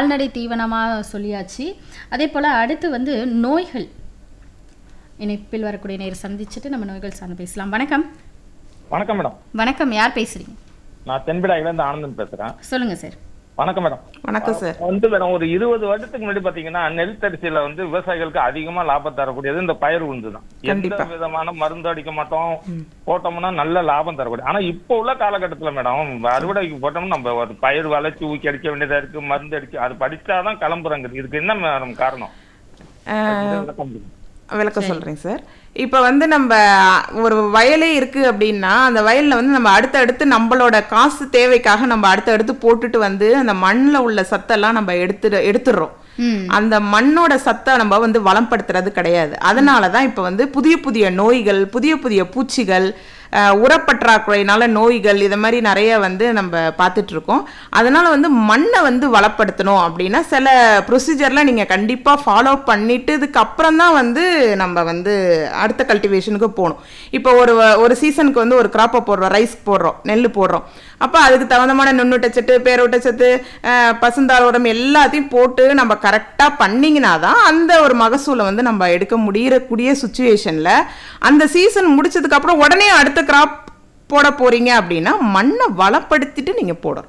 கால்நடை தீவனமாக சொல்லியாச்சு அதே போல் அடுத்து வந்து நோய்கள் இணைப்பில் வரக்கூடிய நேரம் சந்திச்சுட்டு நம்ம நோய்கள் சார்ந்து பேசலாம் வணக்கம் வணக்கம் மேடம் வணக்கம் யார் பேசுறீங்க நான் தென்பிடாயில இருந்து ஆனந்தன் பேசுறேன் சொல்லுங்க சார் வணக்கம் மேடம் வணக்கம் சார் வந்து மேடம் ஒரு இருபது வருடத்துக்கு முன்னாடி பாத்தீங்கன்னா நெல் தரிசியில வந்து விவசாயிகளுக்கு அதிகமா லாபம் தரக்கூடியது இந்த பயிர் உண்டு தான் எந்த கண்டிப்பா. விதமான மருந்து அடிக்க மாட்டோம் போட்டோம்னா நல்ல லாபம் தரக்கூடிய ஆனா இப்போ உள்ள காலகட்டத்துல மேடம் அறுவடைக்கு போட்டோம்னா நம்ம ஒரு பயிர் வளர்ச்சி ஊக்கி அடிக்க வேண்டியதா இருக்கு மருந்து அடிக்க அது படிச்சாதான் கிளம்புறாங்க இதுக்கு என்ன மேடம் காரணம் அஹ், விளக்கம் கொடுங்க. விளக்கம் சொல்றேன் சார் இப்போ வந்து நம்ம ஒரு வயலே இருக்கு அப்படின்னா அந்த வயல்ல வந்து நம்ம அடுத்தடுத்து நம்மளோட காசு தேவைக்காக நம்ம அடுத்தடுத்து போட்டுட்டு வந்து அந்த மண்ணில் உள்ள சத்தெல்லாம் நம்ம எடுத்து எடுத்துடுறோம் ம் அந்த மண்ணோட சத்தை நம்ம வந்து வளம்படுத்துறது கிடையாது அதனால தான் இப்போ வந்து புதிய புதிய நோய்கள் புதிய புதிய பூச்சிகள் அஹ், உரப்பற்றாக்குறையினால நோய்கள் இதை மாதிரி நிறைய வந்து நம்ம பார்த்துட்டு இருக்கோம் அதனால வந்து மண்ணை வந்து வளப்படுத்தணும் அப்படின்னா சில ப்ரொசீஜர்லாம் நீங்கள் கண்டிப்பாக ஃபாலோ பண்ணிட்டு இதுக்கு அப்புறம் தான் வந்து நம்ம வந்து அடுத்த கல்டிவேஷனுக்கு போகணும் இப்போ ஒரு ஒரு சீசனுக்கு வந்து ஒரு கிராப்பை போடுறோம் ரைஸ் போடுறோம் நெல் போடுறோம் அப்போ அதுக்கு தகுந்தமான நுண்ணூட்டச்சத்து பேரூட்டச்சத்து அஹ், பசுந்தாள் உரம் எல்லாத்தையும் போட்டு நம்ம கரெக்டாக பண்ணிங்கன்னா தான் அந்த ஒரு மகசூலை வந்து நம்ம எடுக்க முடியக்கூடிய சுச்சுவேஷனில் அந்த சீசன் முடிச்சதுக்கப்புறம் உடனே அடுத்த கிராப் போட போறீங்க அப்படின்னா மண்ணை வளப்படுத்திட்டு நீங்கள் போடணும்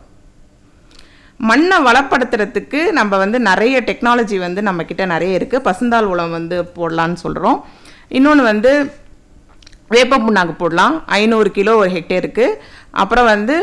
மண்ணை வளப்படுத்துறதுக்கு நம்ம வந்து நிறைய டெக்னாலஜி வந்து நம்ம கிட்ட நிறைய இருக்கு பசுந்தாள் உரம் வந்து போடலான்னு சொல்றோம் இன்னொன்று வந்து வேப்ப புண்ணாக்கு போடலாம் ஐநூறு கிலோ ஒரு ஹெக்டேருக்கு அப்புறம் வந்து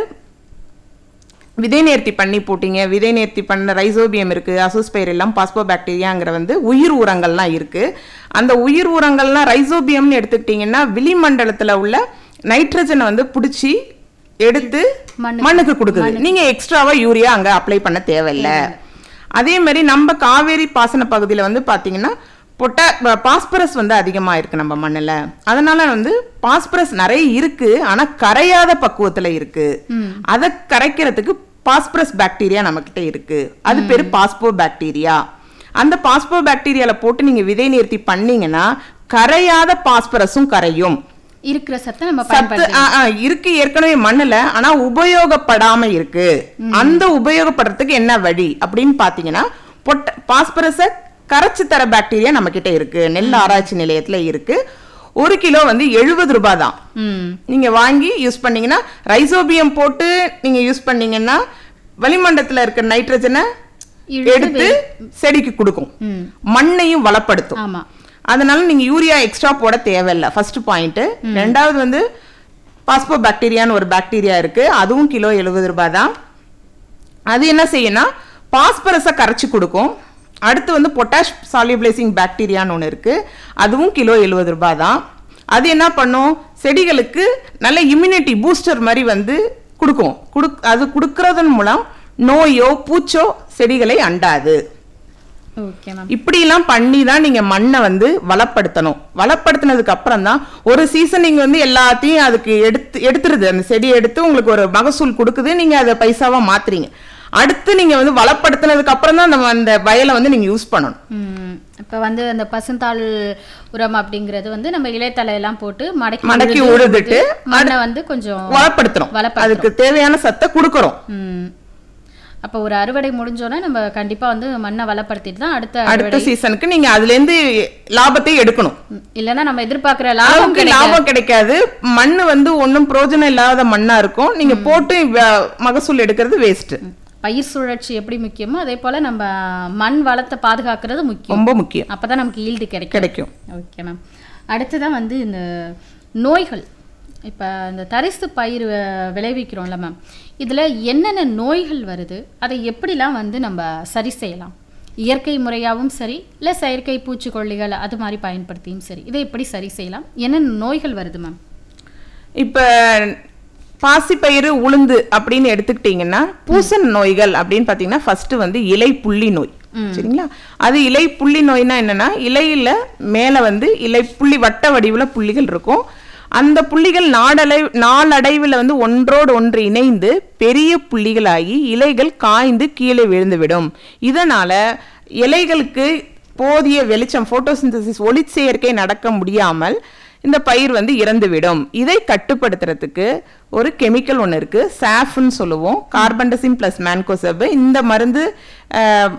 விதை நேர்த்தி பண்ணி போட்டீங்க விதை நேர்த்தி பண்ண ரைசோபியம் இருக்கு அசோஸ்பைர் எல்லாம் பாஸ்போ பாக்டீரியாங்கிற வந்து உயிர் உரங்கள்லாம் இருக்கு அந்த உயிர் உரங்கள்லாம் ரைசோபியம்னு எடுத்துக்கிட்டிங்கன்னா விளிமண்டலத்துல உள்ள நைட்ரஜனை வந்து பிடிச்சி எடுத்து மண்ணுக்கு- மண்ணுக்கு கொடுக்குது நீங்க எக்ஸ்ட்ராவா யூரியா அங்க அப்ளை பண்ண தேவையில்லை அதே மாதிரி நம்ம காவேரி பாசன பகுதியில வந்து பாத்தீங்கன்னா பொட்டா பாஸ்பரஸ் வந்து அதிகமா இருக்கு நம்ம மண்ணுல அதனால வந்து பாஸ்பரஸ் நிறைய இருக்கு ஆனா கரையாத பக்குவத்துல இருக்கு அதை கரைக்கிறதுக்கு பாஸ்பரஸ் பாக்டீரியா நம்ம கிட்ட இருக்கு அது பேரு பாஸ்போ பாக்டீரியா அந்த பாஸ்போ பாக்டீரியால போட்டு நீங்க விதை நிறுத்தி பண்ணீங்கன்னா கரையாத பாஸ்பரஸும் கரையும் இருக்கிற சத்தை நம்ம சத்து பயன்படுத்தி ஆ, ஆ, இருக்கு ஏற்கனவே மண்ணுல ஆனா உபயோகப்படாம இருக்கு அந்த உபயோகப்படுறதுக்கு என்ன வழி அப்படின்னு பாத்தீங்கன்னா பொட்ட பாஸ்பரஸ கரைச்சு தர பாக்டீரியா நம்ம கிட்ட இருக்கு நெல் ஆராய்ச்சி நிலையத்துல இருக்கு ஒரு கிலோ வந்து எழுபது ரூபாய் தான் ம் நீங்க வாங்கி யூஸ் பண்ணீங்கன்னா ரைசோபியம் போட்டு நீங்க யூஸ் பண்ணீங்கன்னா வளிமண்டலத்துல இருக்க நைட்ரஜனை இழுத்து எடுத்து செடிக்கு கொடுக்கும் ம் மண்ணையும் வளப்படுத்தும் ஆமா அதனால நீங்க யூரியா எக்ஸ்ட்ரா போட தேவையில்ல ஃபர்ஸ்ட் பாயிண்ட் ரெண்டாவது வந்து பாஸ்போ பாக்டீரியான்னு ஒரு பாக்டீரியா இருக்கு அதுவும் கிலோ எழுபது ரூபாய் தான் அது என்ன செய்யும்னா பாஸ்பரஸை கரைச்சி கொடுக்கும் அடுத்து வந்து பொட்டாஷ் சாலிபிளைசிங் பாக்டீரியான்னு ஒன்று இருக்கு அதுவும் கிலோ எழுபது ரூபாய் தான் அது என்ன பண்ணும் செடிகளுக்கு நல்ல இம்யூனிட்டி பூஸ்டர் மாதிரி வந்து கொடுக்கும் குடுக் அது கொடுக்கறதன் மூலம் நோயோ பூச்சோ செடிகளை அண்டாது ஓகே மேம் இப்படிலாம் பண்ணி தான் நீங்க மண்ணை வந்து வளப்படுத்தணும் வளப்படுத்தினதுக்கு அப்புறம் தான் ஒரு சீசன் நீங்க வந்து எல்லாத்தையும் அதுக்கு எடுத்து எடுத்துருது அந்த செடியை எடுத்து உங்களுக்கு ஒரு மகசூல் கொடுக்குது நீங்க அதை பைசாவா மாத்துறீங்க அடுத்து நீங்க வந்து வளப்படுத்தினதுக்கு அப்புறம் தான் அந்த அந்த வயலை வந்து நீங்க யூஸ் பண்ணணும் ம் இப்போ வந்து அந்த பசுந்தாள் உரம் அப்படிங்கிறது வந்து நம்ம இலைத்தலையெல்லாம் போட்டு மடக்கி மடக்கி உழுது உழுதுட்டு மண்ணை வந்து கொஞ்சம் வளப்படுத்துறோம் வளப்படுத்துறோம். அதுக்கு தேவையான சத்தை கொடுக்கறோம் ம் அப்போ ஒரு அறுவடை முடிஞ்சோன்னா நம்ம கண்டிப்பா வந்து மண்ணை வளப்படுத்திட்டு தான் அடுத்த அடுத்த அறுவடை சீசனுக்கு நீங்க அதுல இருந்து லாபத்தை எடுக்கணும் ம், இல்லைன்னா நம்ம எதிர்பார்க்குற லாபம் அளவுக்கு கிடைக்காது லாபம் கிடைக்காது மண்ணு வந்து ஒண்ணும் பிரயோஜனம் இல்லாத மண்ணா இருக்கும் நீங்க போட்டு வ- மகசூல் எடுக்கிறது வேஸ்ட் பயிர் சுழற்சி எப்படி முக்கியமோ அதே போல நம்ம மண் வளத்தை பாதுகாக்கிறது முக்கியம் ரொம்ப முக்கியம் அப்பதான் நமக்கு ஈல்டு கிடைக்கும் கிடைக்கும் ஓகே மேம் அடுத்ததான் வந்து இந்த நோய்கள் இப்போ இந்த தரிசு பயிர் அஹ், விளைவிக்கிறோம்ல மேம் இதில் என்னென்ன நோய்கள் வருது அதை எப்படிலாம் வந்து நம்ம சரி செய்யலாம் இயற்கை முறையாகவும் சரி இல்லை செயற்கை பூச்சிக்கொல்லிகள் அது மாதிரி பயன்படுத்தியும் சரி இதை எப்படி சரி செய்யலாம் என்னென்ன நோய்கள் வருது மேம் இப்ப பாசிப்பயிறு உளுந்து அப்படின்னு எடுத்துக்கிட்டீங்கன்னா பூசண நோய்கள் அப்படின்னு பாத்தீங்கன்னா ஃபர்ஸ்ட் வந்து இலை புள்ளி நோய் சரிங்களா அது இலை புள்ளி நோய்னா என்னன்னா இலையில மேல வந்து இலை புள்ளி வட்ட வடிவுல புள்ளிகள் இருக்கும் அந்த புள்ளிகள் நாடளை நாளடைவில் வந்து ஒன்றோடு ஒன்று இணைந்து பெரிய புள்ளிகளாகி இலைகள் காய்ந்து கீழே விழுந்துவிடும் இதனால இலைகளுக்கு போதிய வெளிச்சம் போட்டோசிந்தசிஸ் ஒளிச்சேர்க்கை நடக்க முடியாமல் இந்த பயிர் வந்து இறந்துவிடும் இதை கட்டுப்படுத்துறதுக்கு ஒரு கெமிக்கல் ஒன்று இருக்கு சாஃப்னு சொல்லுவோம் கார்பன்டசிம் பிளஸ் மேன்கோசப் இந்த மருந்து அஹ்,